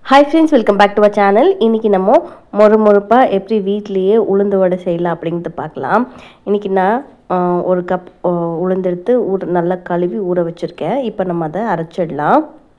hi friends welcome back to our channel இன்றைக்கி நம்ம மொறு மொறுப்பாக எப்படி வீட்லேயே உளுந்து வடை செய்யலாம் அப்படிங்கிறது பார்க்கலாம் இன்றைக்கி நான் ஆஹ், ஒரு கப் ஆஹ், உளுந்து எடுத்து ஊற நல்லா கழுவி ஊற வச்சுருக்கேன் இப்போ நம்ம அதை அரைச்சிடலாம்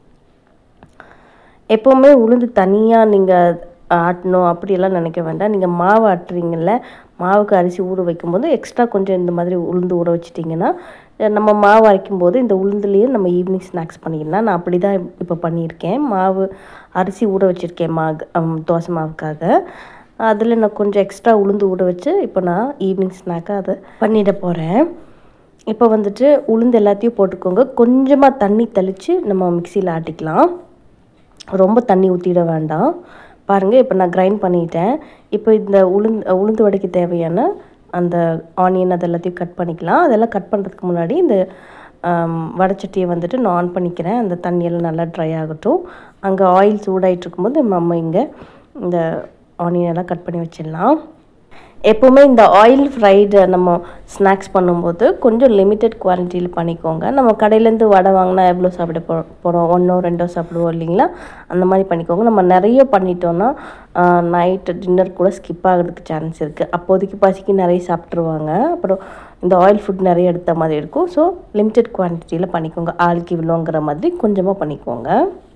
எப்போவுமே உளுந்து தனியாக நீங்கள் ஆட்டணும் அப்படியெல்லாம் நினைக்க வேண்டாம் நீங்கள் மாவு ஆட்டுறீங்கல்ல மாவுக்கு அரிசி ஊற வைக்கும்போது எக்ஸ்ட்ரா கொஞ்சம் இந்த மாதிரி உளுந்து ஊற வச்சிட்டிங்கன்னா அஹ் நம்ம மாவு அரைக்கும் போது இந்த உளுந்துலேயே நம்ம ஈவினிங் ஸ்நாக்ஸ் பண்ணிக்கலாம் நான் அப்படி தான் இப்போ பண்ணியிருக்கேன் மாவு அரிசி ஊற வச்சுருக்கேன் மாவு ஹம், தோசை மாவுக்காக அதில் நான் கொஞ்சம் எக்ஸ்ட்ரா உளுந்து ஊற வச்சு இப்போ நான் ஈவினிங் ஸ்நாக்காக அதை பண்ணிட போகிறேன் இப்போ வந்துட்டு உளுந்து எல்லாத்தையும் போட்டுக்கோங்க கொஞ்சமாக தண்ணி தெளித்து நம்ம மிக்சியில் ஆட்டிக்கலாம் ரொம்ப தண்ணி ஊற்றிட வேண்டாம் பாருங்கள் இப்போ நான் கிரைண்ட் பண்ணிட்டேன் இப்போ இந்த உளுந்து உளுந்து வடைக்கு தேவையான அந்த ஆனியன் அது எல்லாத்தையும் கட் பண்ணிக்கலாம் அதெல்லாம் கட் பண்ணுறதுக்கு முன்னாடி இந்த ஆம், வடைச்சட்டியை வந்துட்டு நான் ஆன் பண்ணிக்கிறேன் அந்த தண்ணியெல்லாம் நல்லா ட்ரை ஆகட்டும் அங்கே ஆயில் சூடாயிட்டு இருக்கும்போது நம்ம இங்கே இந்த ஆனியன் எல்லாம் கட் பண்ணி வச்சிடலாம் எப்போவுமே இந்த ஆயில் ஃப்ரைடு நம்ம ஸ்நாக்ஸ் பண்ணும்போது கொஞ்சம் லிமிட்டட் குவான்டிட்டியில் பண்ணிக்கோங்க நம்ம கடையிலேருந்து வடை வாங்கினா எவ்வளோ சாப்பிட போ போகிறோம் ஒன்றோ ரெண்டோ சாப்பிடுவோம் இல்லைங்களா அந்த மாதிரி பண்ணிக்கோங்க நம்ம நிறைய பண்ணிட்டோன்னா நைட்டு டின்னர் கூட ஸ்கிப் ஆகிறதுக்கு சான்ஸ் இருக்குது அப்போதைக்கு பசிக்கு நிறைய சாப்பிட்ருவாங்க அப்புறம் இந்த ஆயில் ஃபுட் நிறைய எடுத்த மாதிரி இருக்கும் ஸோ லிமிட்டட் குவான்டிட்டியில் பண்ணிக்கோங்க ஆளுக்கு இவ்வளோங்கிற மாதிரி கொஞ்சமாக பண்ணிக்கோங்க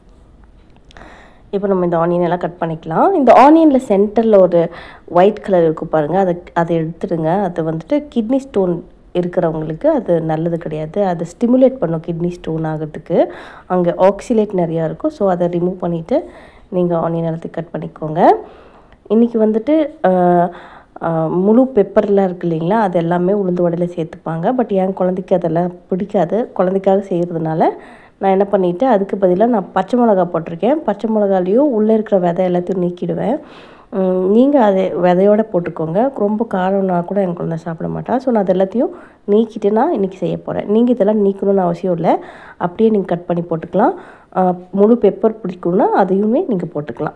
இப்போ நம்ம இந்த ஆனியன் எல்லாம் கட் பண்ணிக்கலாம் இந்த ஆனியனில் சென்டரில் ஒரு ஒயிட் கலர் இருக்கும் பாருங்கள் அதை அதை எடுத்துடுங்க அது வந்துட்டு கிட்னி ஸ்டோன் இருக்கிறவங்களுக்கு அது நல்லது கிடையாது அது ஸ்டிமுலேட் பண்ணும் கிட்னி ஸ்டோன் ஆகிறதுக்கு அங்கே ஆக்சிலேட் நிறையா இருக்கும் ஸோ அதை ரிமூவ் பண்ணிவிட்டு நீங்கள் ஆனியன் எல்லாத்தையும் கட் பண்ணிக்கோங்க இன்றைக்கி வந்துட்டு ஆஹ், ஆஹ், முழு பெப்பர்லாம் இருக்கு இல்லைங்களா அது எல்லாமே உளுந்து வடையில் சேர்த்துப்பாங்க பட் என் குழந்தைக்கு அதெல்லாம் பிடிக்காது குழந்தைக்காக செய்கிறதுனால நான் என்ன பண்ணிட்டேன் அதுக்கு பதிலாக நான் பச்சை மிளகா போட்டிருக்கேன் பச்சை மிளகாலையும் உள்ளே இருக்கிற விதை எல்லாத்தையும் நீக்கிடுவேன் நீங்கள் அதை விதையோட போட்டுக்கோங்க ரொம்ப காரம்னா கூட என் குழந்தை சாப்பிட மாட்டா ஸோ நான் அது எல்லாத்தையும் நீக்கிட்டு நான் இன்றைக்கி செய்ய போகிறேன் நீங்கள் இதெல்லாம் நீக்கணும்னு அவசியம் இல்லை அப்படியே நீங்கள் கட் பண்ணி போட்டுக்கலாம் ஆஹ், முழு பெப்பர் பிடிக்கும்னா அதையுமே நீங்கள் போட்டுக்கலாம்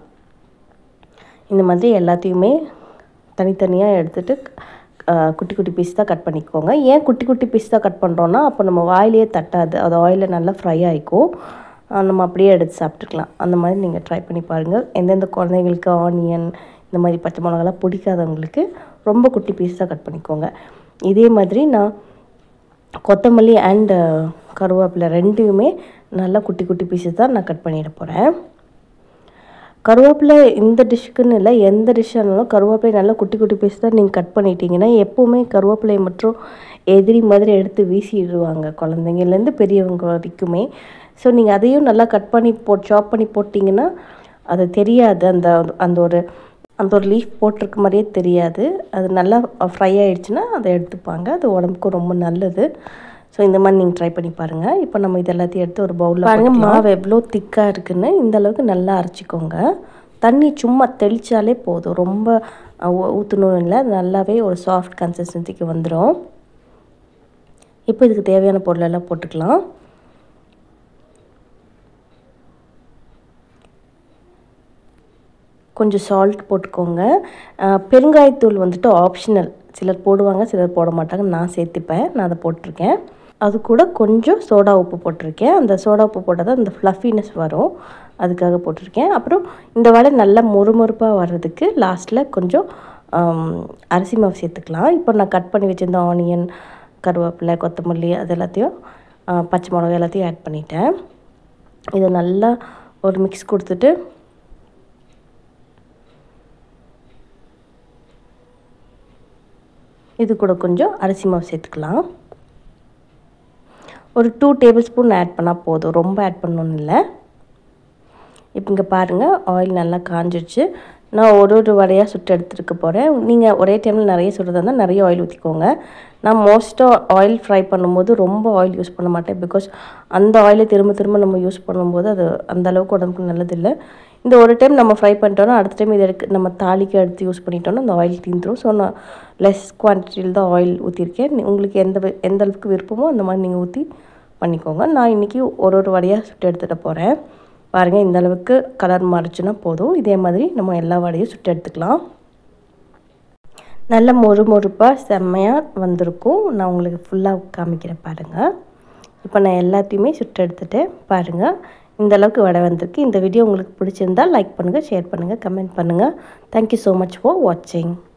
இந்த மாதிரி எல்லாத்தையுமே தனித்தனியாக எடுத்துட்டு அஹ், குட்டி குட்டி பீஸ் தான் கட் பண்ணிக்கோங்க ஏன் குட்டி குட்டி பீஸ் தான் கட் பண்ணுறோன்னா அப்போ நம்ம வாயிலே தட்டாது அது ஆயிலில் நல்லா ஃப்ரை ஆகிக்கும் அஹ், நம்ம அப்படியே எடுத்து சாப்பிட்டுக்கலாம் அந்த மாதிரி நீங்கள் ட்ரை பண்ணி பாருங்கள் எந்தெந்த குழந்தைங்களுக்கு ஆனியன் இந்த மாதிரி பச்சை மிளகாலாம் பிடிக்காதவங்களுக்கு ரொம்ப குட்டி பீஸ் தான் கட் பண்ணிக்கோங்க இதே மாதிரி நான் கொத்தமல்லி அண்டு கருவேப்பிலை ரெண்டையுமே நல்லா குட்டி குட்டி பீஸஸ் தான் நான் கட் பண்ணிட போகிறேன் கருவேப்பிலை இந்த டிஷ்ஷுக்குன்னு இல்லை எந்த டிஷ் ஆனாலும் கருவேப்பிலை நல்லா குட்டி குட்டி பீஸ் தான் நீங்கள் கட் பண்ணிட்டீங்கன்னா எப்போவுமே கருவேப்பிலை மற்றும் எதிரி மாதிரி எடுத்து வீசிடுவாங்க குழந்தைங்கலேருந்து பெரியவங்க வரைக்குமே ஸோ நீங்கள் அதையும் நல்லா கட் பண்ணி போ சாப் பண்ணி போட்டிங்கன்னா அது தெரியாது அந்த அந்த ஒரு அந்த ஒரு லீஃப் போட்டிருக்க மாதிரியே தெரியாது அது நல்லா ஃப்ரை ஆயிடுச்சுன்னா அதை எடுத்துப்பாங்க அது உடம்புக்கு ரொம்ப நல்லது ஸோ இந்த மாதிரி நீங்கள் ட்ரை பண்ணி பாருங்கள் இப்போ நம்ம இது எல்லாத்தையும் எடுத்து ஒரு பவுலில் பாருங்கள் மாவு எவ்வளோ திக்காக இருக்குன்னு இந்த அளவுக்கு நல்லா அரைச்சிக்கோங்க தண்ணி சும்மா தெளித்தாலே போதும் ரொம்ப ஊற்றணும் இல்லை அது நல்லாவே ஒரு சாஃப்ட் கன்சிஸ்டன்சிக்கு வந்துடும் இப்போ இதுக்கு தேவையான பொருளெல்லாம் போட்டுக்கலாம் கொஞ்சம் சால்ட் போட்டுக்கோங்க அஹ் பெருங்காயத்தூள் வந்துட்டு ஆப்ஷனல் சிலர் போடுவாங்க சிலர் போட மாட்டாங்க நான் சேர்த்துப்பேன் நான் அதை போட்டிருக்கேன் அது கூட கொஞ்சம் சோடா உப்பு போட்டிருக்கேன் அந்த சோடா உப்பு போட்டால் தான் அந்த ஃப்ளஃபினஸ் வரும் அதுக்காக போட்டிருக்கேன் அப்புறம் இந்த வடை நல்லா மொறுமொறுப்பாக வர்றதுக்கு லாஸ்ட்டில் கொஞ்சம் ஆம், அரிசி மாவு சேர்த்துக்கலாம் இப்போ நான் கட் பண்ணி வச்சிருந்த ஆனியன் கருவேப்பிலை கொத்தமல்லி அது எல்லாத்தையும் ஆ, பச்சை மிளகாய் எல்லாத்தையும் ஆட் பண்ணிட்டேன் இதை நல்லா ஒரு மிக்ஸ் கொடுத்துட்டு இது கூட கொஞ்சம் அரிசி மாவு சேர்த்துக்கலாம் ஒரு டூ டேபிள் ஸ்பூன் ஆட் பண்ணால் போதும் ரொம்ப ஆட் பண்ணணும்னு இல்லை இப்போ இங்கே பாருங்கள் ஆயில் நல்லா காஞ்சிருச்சு நான் ஒரு ஒரு வடையாக சுட்டு எடுத்துருக்க போகிறேன் நீங்கள் ஒரே டைமில் நிறைய சுடுறதா இருந்தால் நிறைய ஆயில் ஊற்றிக்கோங்க நான் மோஸ்ட்டாக ஆயில் ஃப்ரை பண்ணும்போது ரொம்ப ஆயில் யூஸ் பண்ண மாட்டேன் பிகாஸ் அந்த ஆயிலை திரும்ப திரும்ப நம்ம யூஸ் பண்ணும்போது அது அந்த அளவுக்கு உடம்புக்கு நல்லதில்லை இந்த ஒரு டைம் நம்ம ஃப்ரை பண்ணிட்டோன்னா அடுத்த டைம் இதை எடுக்க நம்ம தாளிக்கு எடுத்து யூஸ் பண்ணிட்டோன்னா அந்த ஆயில் தீந்துரும் ஸோ நான் லெஸ் குவான்டிட்டியில் தான் ஆயில் ஊற்றிருக்கேன் நீ- உங்களுக்கு எந்த வி- எந்த அளவுக்கு விருப்பமோ அந்த மாதிரி நீங்கள் ஊற்றி பண்ணிக்கோங்க நான் இன்றைக்கி ஒரு ஒரு வடையாக சுட்டு எடுத்துகிட்டு போகிறேன் பாருங்கள் இந்த அளவுக்கு கலர் மாறிச்சுன்னா போதும் இதே மாதிரி நம்ம எல்லா வடையும் சுட்டு எடுத்துக்கலாம் நல்ல மொறு மொறுப்பாக செம்மையாக வந்திருக்கும் நான் உங்களுக்கு ஃபுல்லாக காமிக்கிறேன் பாருங்கள் இப்போ நான் எல்லாத்தையுமே சுட்டு எடுத்துட்டேன் பாருங்கள் இந்த அளவுக்கு வடை வந்திருக்கு இந்த வீடியோ உங்களுக்கு பிடிச்சிருந்தா லைக் பண்ணுங்கள் ஷேர் பண்ணுங்கள் கமெண்ட் பண்ணுங்கள் தேங்க்யூ ஸோ மச் ஃபார் வாட்சிங்